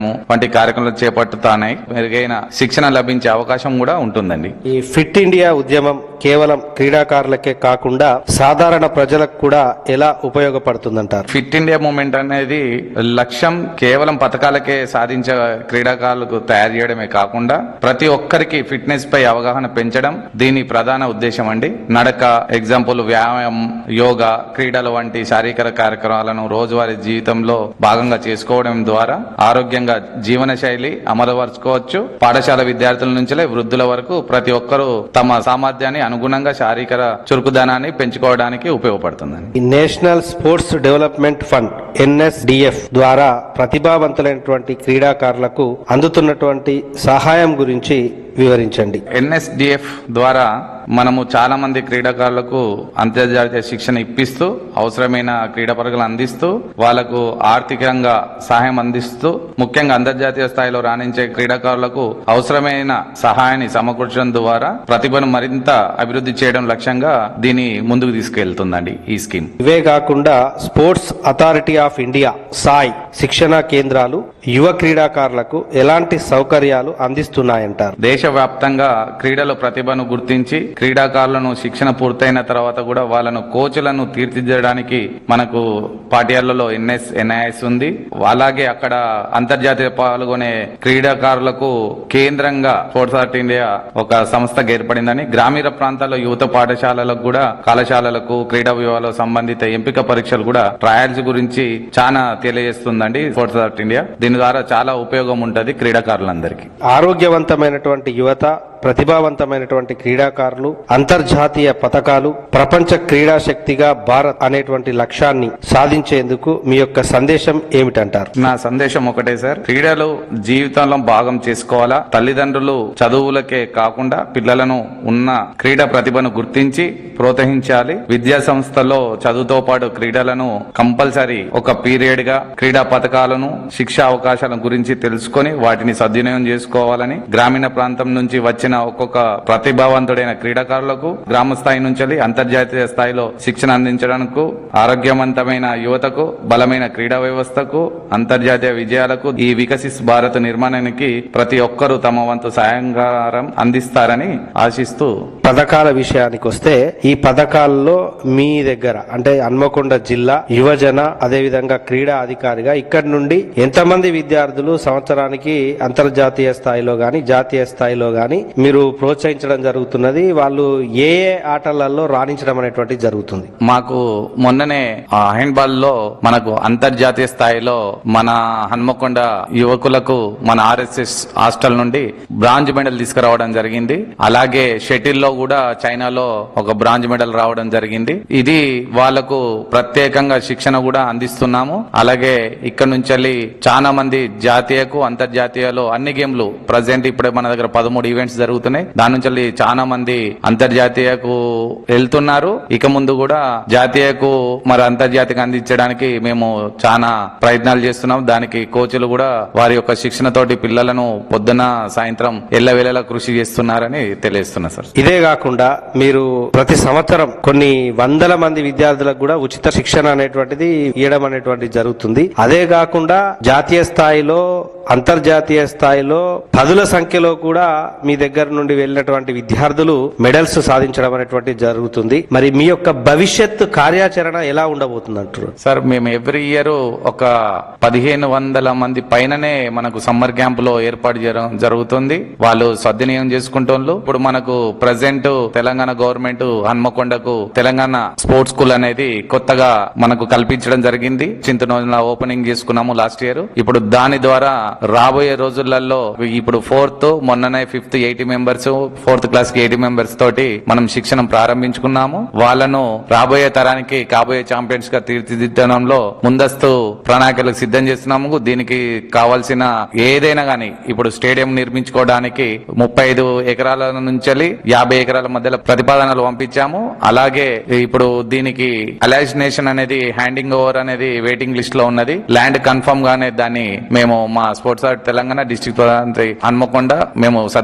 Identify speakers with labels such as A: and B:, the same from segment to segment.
A: వంటి కార్యక్రమాలు చేపట్టుతానే మెరుగైన శిక్షణ లభించే అవకాశం కూడా ఉంటుందండి
B: ఈ ఫిట్ ఇండియా ఉద్యమం కేవలం క్రీడాకారులకే కాకుండా సాధారణ ప్రజలకు కూడా ఎలా ఉపయోగపడుతుందంటారు
A: ఫిట్ ఇండియా మూమెంట్ అనేది లక్ష్యం కేవలం పథకాలకే సాధించే క్రీడాకారులకు తయారు చేయడమే కాకుండా ప్రతి ఒక్కరికి ఫిట్నెస్ పై అవగాహన పెంచడం దీని ప్రధాన ఉద్దేశం అండి నడక ఎగ్జాంపుల్ వ్యాయామం యోగా క్రీడలు వంటి శారీరక కార్యక్రమాలను రోజువారీ జీవితంలో భాగంగా చేసుకోవడం ద్వారా ఆరోగ్యంగా జీవన శైలి అమలుపరుచుకోవచ్చు పాఠశాల విద్యార్థుల నుంచే వృద్ధుల వరకు ప్రతి ఒక్కరూ తమ సామర్థ్యాన్ని అనుగుణంగా శారీరక చురుకుదనాన్ని పెంచుకోవడానికి ఉపయోగపడుతుందండి
B: ఈ national sports development fund NSDF ద్వారా ప్రతిభావంతులైనటువంటి క్రీడాకారులకు అందుతున్నటువంటి సహాయం గురించి వివరించండి
A: ఎన్ఎస్డిఎఫ్ ద్వారా మనము చాలా మంది క్రీడాకారులకు అంతర్జాతీయ శిక్షణ ఇప్పిస్తూ అవసరమైన క్రీడా పరుగులు అందిస్తూ వాళ్ళకు ఆర్థికంగా సహాయం అందిస్తూ ముఖ్యంగా అంతర్జాతీయ స్థాయిలో రాణించే క్రీడాకారులకు అవసరమైన సహాయాన్ని సమకూర్చడం ద్వారా ప్రతిభను మరింత అభివృద్ధి చేయడం లక్ష్యంగా దీన్ని ముందుకు తీసుకెళ్తుందండి ఈ స్కీమ్
B: ఇవే కాకుండా sports authority of India SAI శిక్షణా కేంద్రాలు యువ క్రీడాకారులకు ఎలాంటి సౌకర్యాలు అందిస్తున్నాయంటారు
A: దేశవ్యాప్తంగా క్రీడల ప్రతిభను గుర్తించి క్రీడాకారులను శిక్షణ పూర్తయిన తర్వాత కూడా వాళ్ళను కోచ్లను తీర్చిదిద్దడానికి మనకు పాఠ్యాలలో ఎన్ఎస్ ఎన్ఐఎస్ ఉంది అలాగే అక్కడ అంతర్జాతీయ పాల్గొనే క్రీడాకారులకు కేంద్రంగా స్పోర్ట్స్ ఆర్ట్ ఇండియా ఒక సంస్థగా ఏర్పడిందని గ్రామీణ ప్రాంతాల్లో యువత పాఠశాలలకు కూడా కళాశాలలకు క్రీడా విభాగాలకు సంబంధిత ఎంపిక పరీక్షలు కూడా ట్రయల్స్ గురించి చాలా తెలియజేస్తుందండి స్పోర్ట్స్ ఆర్ట్ ఇండియా దీని ద్వారా చాలా ఉపయోగం ఉంటది క్రీడాకారులందరికీ
B: ఆరోగ్యవంతమైనటువంటి యువత ప్రతిభావంతమైనటువంటి క్రీడాకారులు అంతర్జాతీయ పథకాలు ప్రపంచ క్రీడా శక్తిగా భారత్ అనేటువంటి లక్ష్యాన్ని సాధించేందుకు మీ యొక్క సందేశం ఏమిటంటారు
A: నా సందేశం ఒకటే సార్ క్రీడలు జీవితంలో భాగం చేసుకోవాలా తల్లిదండ్రులు చదువులకే కాకుండా పిల్లలను ఉన్న క్రీడా ప్రతిభను గుర్తించి ప్రోత్సహించాలి విద్యా సంస్థల్లో చదువుతో పాటు క్రీడలను కంపల్సరీ ఒక పీరియడ్ గా క్రీడా పథకాలను శిక్షా అవకాశాల గురించి తెలుసుకొని వాటిని సద్వినియోగం చేసుకోవాలని గ్రామీణ ప్రాంతం నుంచి వచ్చిన ఒక్కొక్క ప్రతిభావంతుడైన క్రీడాకారులకు గ్రామ స్థాయి నుంచి అంతర్జాతీయ స్థాయిలో శిక్షణ అందించడానికి ఆరోగ్యవంతమైన యువతకు బలమైన క్రీడా వ్యవస్థకు అంతర్జాతీయ విజయాలకు ఈ వికసిస్ భారత్ నిర్మాణానికి ప్రతి ఒక్కరూ తమ వంతు సహాయంగారం అందిస్తారని ఆశిస్తూ
B: పథకాల విషయానికి వస్తే ఈ పథకాల్లో మీ దగ్గర అంటే హన్మకొండ జిల్లా యువజన అదేవిధంగా క్రీడా అధికారిగా ఇక్కడి నుండి ఎంతమంది విద్యార్థులు సంవత్సరానికి అంతర్జాతీయ స్థాయిలో గాని జాతీయ స్థాయిలో గాని మీరు ప్రోత్సహించడం జరుగుతున్నది వాళ్ళు ఏ ఏ ఆటలలో రాణించడం అనేటువంటి జరుగుతుంది
A: మాకు మొన్ననే హ్యాండ్బాల్ లో మనకు అంతర్జాతీయ స్థాయిలో మన హన్మకొండ యువకులకు మన ఆర్ఎస్ఎస్ హాస్టల్ నుండి బ్రాంజ్ మెడల్ తీసుకురావడం జరిగింది అలాగే షటిల్ లో కూడా చైనాలో ఒక బ్రాంజ్ మెడల్ రావడం జరిగింది ఇది వాళ్లకు ప్రత్యేకంగా శిక్షణ కూడా అందిస్తున్నాము అలాగే ఇక్కడ నుంచి చాలా మంది జాతీయకు అంతర్జాతీయలో అన్ని గేమ్లు ప్రజెంట్ ఇప్పుడే మన దగ్గర పదమూడు ఈవెంట్స్ జరుగుతున్నాయి దాని నుంచి చాలా మంది అంతర్జాతీయకు వెళ్తున్నారు ఇక ముందు కూడా జాతీయకు మరి అంతర్జాతీయంగా అందించడానికి మేము చాలా ప్రయత్నాలు చేస్తున్నాం దానికి కోచ్లు కూడా వారి యొక్క శిక్షణ తోటి పిల్లలను పొద్దున సాయంత్రం ఎల్లవేళలా కృషి చేస్తున్నారని తెలియజేస్తున్నా సార్
B: ఇదే కాకుండా మీరు ప్రతి సంవత్సరం కొన్ని వందల మంది విద్యార్థులకు కూడా ఉచిత శిక్షణ అనేటువంటిది ఇవ్వడం అనేటువంటిది జరుగుతుంది అదే కాకుండా జాతీయ స్థాయిలో అంతర్జాతీయ స్థాయిలో పదుల సంఖ్యలో కూడా మీ దగ్గర నుండి వెళ్ళినటువంటి విద్యార్థులు మెడల్స్ సాధించడం అనేటువంటిది జరుగుతుంది మరి మీ యొక్క భవిష్యత్ కార్యాచరణ ఎలా ఉండబోతుంది అంటారు
A: సార్ మేము ఎవ్రీ ఇయర్ ఒక పదిహేను వందల మంది పైననే మనకు సమ్మర్ క్యాంప్ లో ఏర్పాటు చేయడం జరుగుతుంది వాళ్ళు సద్వినియోగం చేసుకుంటోళ్ళు ఇప్పుడు మనకు ప్రజెంట్ తెలంగాణ గవర్నమెంట్ హన్మకొండకు తెలంగాణ స్పోర్ట్స్ స్కూల్ అనేది కొత్తగా మనకు కల్పించడం జరిగింది చింతనోజున ఓపెనింగ్ చేసుకున్నాము లాస్ట్ ఇయర్ ఇప్పుడు దాని ద్వారా రాబోయే రోజులలో ఇప్పుడు ఫోర్త్ మొన్ననే fifth eighty members fourth class కి ఎయిటీ మెంబర్స్ తోటి మనం శిక్షణ ప్రారంభించుకున్నాము వాళ్ళను రాబోయే తరానికి కాబోయే ఛాంపియన్స్ గా తీర్చిదిద్దడంలో ముందస్తు ప్రణాళికలు సిద్ధం చేస్తున్నాము దీనికి కావాల్సిన ఏదైనా గానీ ఇప్పుడు స్టేడియం నిర్మించుకోవడానికి ముప్పై ఐదు ఎకరాల నుంచి యాభై ఎకరాల మధ్యలో ప్రతిపాదనలు పంపించాము అలాగే ఇప్పుడు దీనికి అలైజినేషన్ అనేది హ్యాండింగ్ ఓవర్ అనేది వెయిటింగ్ లిస్ట్ లో ఉన్నది ల్యాండ్ కన్ఫర్మ్ గానే దాన్ని మేము మా స్పోర్ట్స్ ఆర్ట్ తెలంగాణ డిస్ట్రిక్ట్ ప్రధాని హన్మకొండ మేము సద్వినియోగం చేసుకుంటాం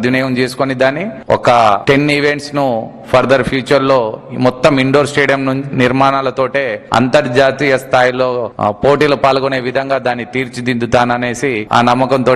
A: చేసుకొని దాన్ని ఒక టెన్ ఈవెంట్స్ ను ఫర్దర్ ఫ్యూచర్ లో ఈ మొత్తం ఇండోర్ స్టేడియం నుం- నిర్మాణాలతోటే అంతర్జాతీయ స్థాయిలో ఆ, పోటీలో పాల్గొనే విధంగా దాన్ని తీర్చిదిద్దుతాననేసి ఆ నమ్మకంతో